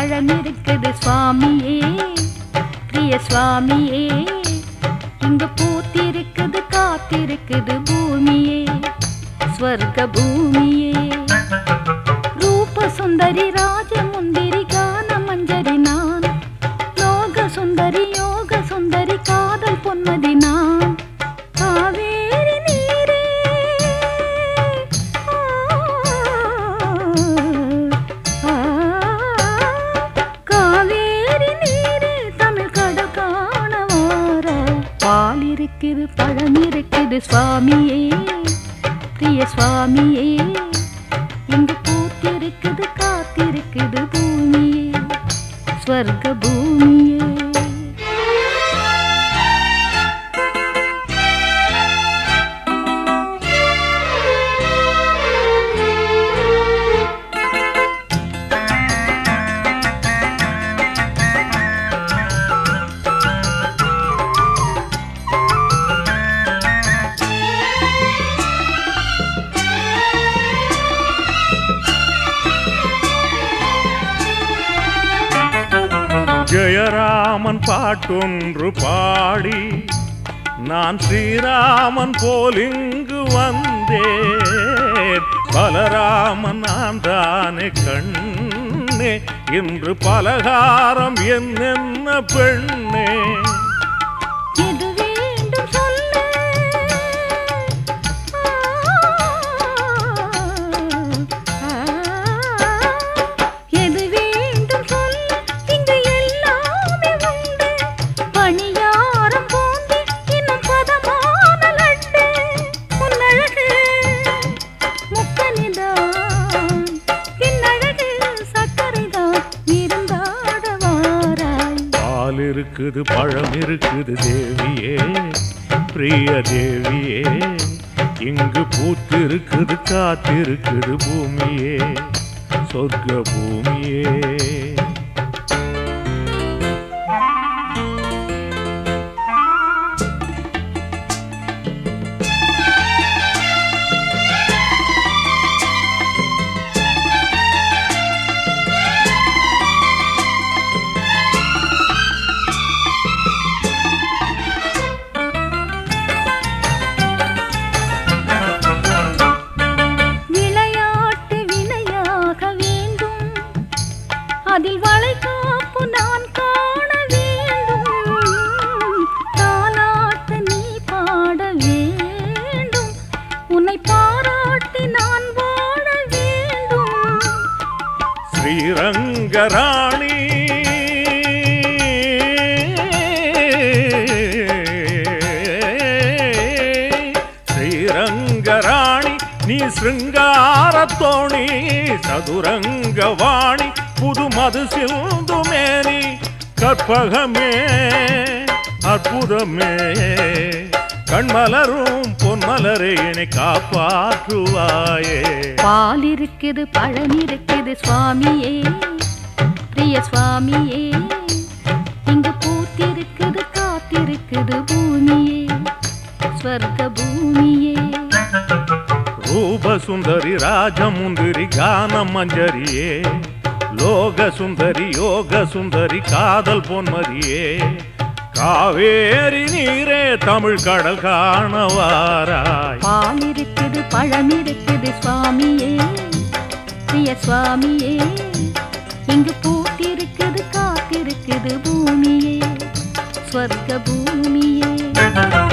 பழம் இருக்குது சுவாமியே பிரிய சுவாமியே இங்கு பூத்திருக்குது காத்திருக்குது பூமியே ஸ்வர்க்க பூமியே ரூப சுந்தரி ராஜமுந்திரி கான மஞ்சரி நான் லோக சுந்தரி யோக சுந்தரி காதல் பொன்மதி நான் காவேரி நீரே ஆ, காவேரி நீரே தமிழ் கடல் காண வார பால் இருக்குது பழம் இருக்குது சுவாமியே பிரிய சுவாமியே இங்கு பூத்திருக்குது காத்திருக்குது பூமியே ஸ்வர்க்க பூமியே ஜெயராமன் பாட்டொன்று பாடி நான் ஸ்ரீராமன் போல் இங்கு வந்தேன் பலராமன் நான் தானே கண்ணே இன்று பலகாரம் என்னென்ன பெண்ணே எது வேண்டும் சொல்லு ஆ, எது வேண்டும் சொல்லு இங்கு எல்லாமே உண்டு பணியாரம் பூந்து இன்னும் பதமான லட்டு உன்னழகு முக்கனிதான் பின்னழகு சர்க்கரைதான் விருந்தாட வாராய் பால் இருக்குது பழம் இருக்குது தேவியே பிரிய தேவியே இங்கு பூத்திருக்குது காத்திருக்குது பூமியே சொர்க்க பூமியே விளையாட்டு வினையாக வேண்டும் அதில் வளைகாப்பு நான் காண வேண்டும் தாலாட்டு நீ பாட வேண்டும் உன்னை பாராட்டி நான் வாழ வேண்டும் ஸ்ரீரங்கராணி ஸ்ரீரங்கராணி நீ சிருங்காரத்தோணி சதுரங்கவாணி புது மது சிந்துமேனி கற்பகமே அற்புதமே கண்மலரும் பொன்மலரே என்னை காப்பாற்றுவாயே பால் இருக்குது பழம் இருக்குது சுவாமியே பிரிய சுவாமியே இங்கு பூத்திருக்குது காத்திருக்குது பூமியே ஸ்வர்க்க பூமியே ரூப சுந்தரி ராஜமுந்திரி கான மஞ்சரியே லோக சுந்தரி யோக சுந்தரி காதல் பொன்மதியே காவேரி நீரே தமிழ் கடல் காணவாராய் பால் இருக்குது பழம் இருக்குது சுவாமியே பிரிய சுவாமியே இங்கு பூத்திருக்குது காத்திருக்குது பூமியே ஸ்வர்க்க பூமியே